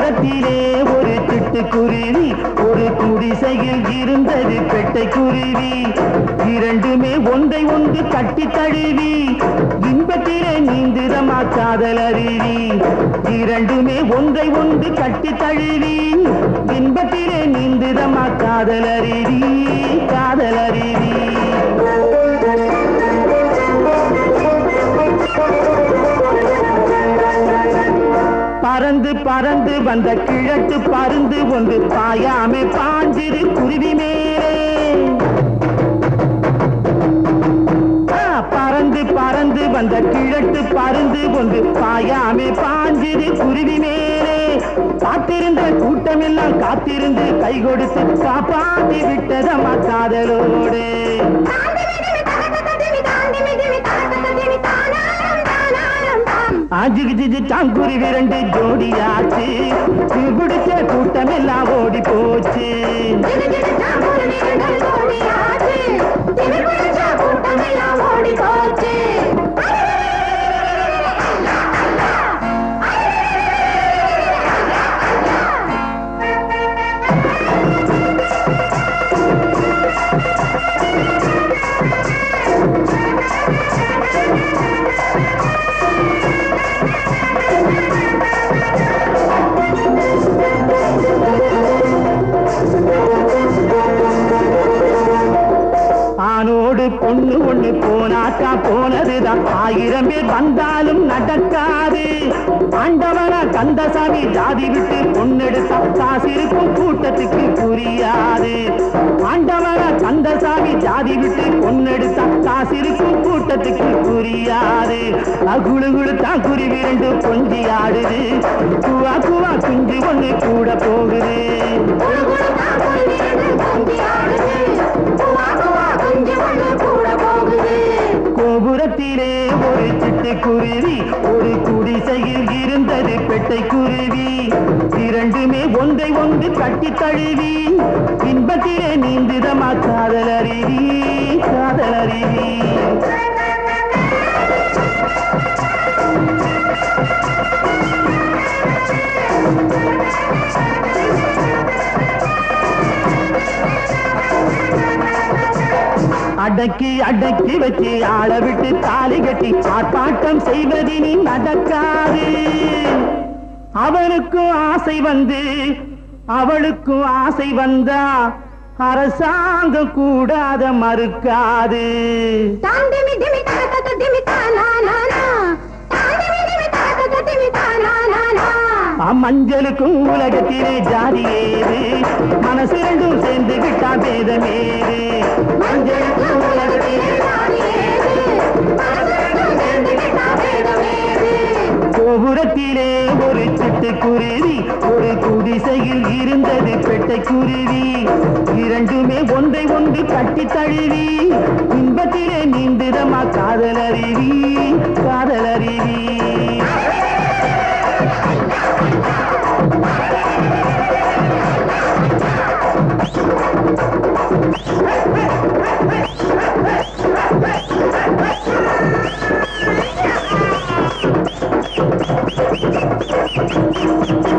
கோபுரத்திலே ஒரு சிட்டுக்குருவி ஒரு குடிசையில் இருந்தது பெட்டைக்குருவி இரண்டுமே ஒன்றை ஒன்று கட்டி தழுவி இன்பத்திலே நீந்திரமா காதல் அருவி இரண்டுமே ஒன்றை ஒன்று கட்டி தழுவி இன்பத்திலே நீந்திரமா காதல் அருவி காதல் அருவி பறந்து பறந்து வந்த கிழட்டு பருந்து ஒன்று பாயாமே பாஞ்சிரு குருவி மேலே ஆ, பறந்து பறந்து வந்த கிழட்டு பருந்து ஒன்று பாயாமே பாஞ்சிரு குருவி மேலே காத்திருந்த கூட்டமெல்லாம் காத்திருந்து கை கொடுத்து காப்பாத்தி விட்டதம்மா காதலோடு ஆஜிக்கு சாங்குருவி ரெண்டு ஜோடியாச்சு பிடிச்ச கூட்டமெல்லாம் ஓடி போச்சு ஓடி போச்சு ஆணோடு பொண்ணு ஒண்ணு போனாக்கா போனதுதான் ஆயிரம் பேர் வந்தாலும் நடக்காது ஆண்டவனா கந்தசாமி ஜாதி விட்டு பொண்ணெடுத்தா காசிருக்கும் கூட்டத்துக்கு புரியாது ஆண்டவனா கந்தசாமி ஜாதி விட்டு பொண்ணெடுத்தா காசிருக்கும் கூட்டத்துக்கு புரியாது அகுழு குழு தான் குருவி ரெண்டு கொஞ்சி ஆடுது குவா குவா குஞ்சு ஒண்ணு கூட போகுது குழு குழு தான் குருவிரண்டு கொஞ்சி ஆடுது. குவா குவா குஞ்சு ஒண்ணு கூட போகுது. கோபுரத்திலே ஒரு சிட்டுக்குருவி ஒரு குடிசையில் இருந்தது பெட்டை குருவி இரண்டுமே ஒன்றை ஒன்று கட்டி தழுவி இன்பத்திலே நீந்துதமா காதல் அருவி காதல் அருவி அடக்கி அடக்கி வச்சு ஆள விட்டு தாலி கட்டி ஆர்ப்பாட்டம் செய்வதினி நடக்காது அவனுக்கும் ஆசை வந்து அவளுக்கும் ஆசை வந்தா அரசாங்கம் கூடாத மறுக்காது தான் திமி திமி தக தக திமி தா நா நா நா. தான் திமி திமி தக தக திமி தா நா நா நா. மஞ்சளுக்கும் உலகத்திலே ஜாதி ஏது மனசு ரெண்டும் சேர்ந்து விட்டா பேதமேது மஞ்சளுக்கும் உலகத்திலே ஜாதி ஏது. மனசுக்கும் சேர்ந்து விட்டா பேதமேது. கோபுரத்திலே ஒரு சிட்டுக்குருவி ஒரு குடிசையில் இருந்தது பெட்டைக்குருவி இரண்டுமே ஒன்றை ஒன்று கட்டி தழுவி இன்பத்திலே நீந்திரமா காதல் அருவி காதல் அருவி ஆ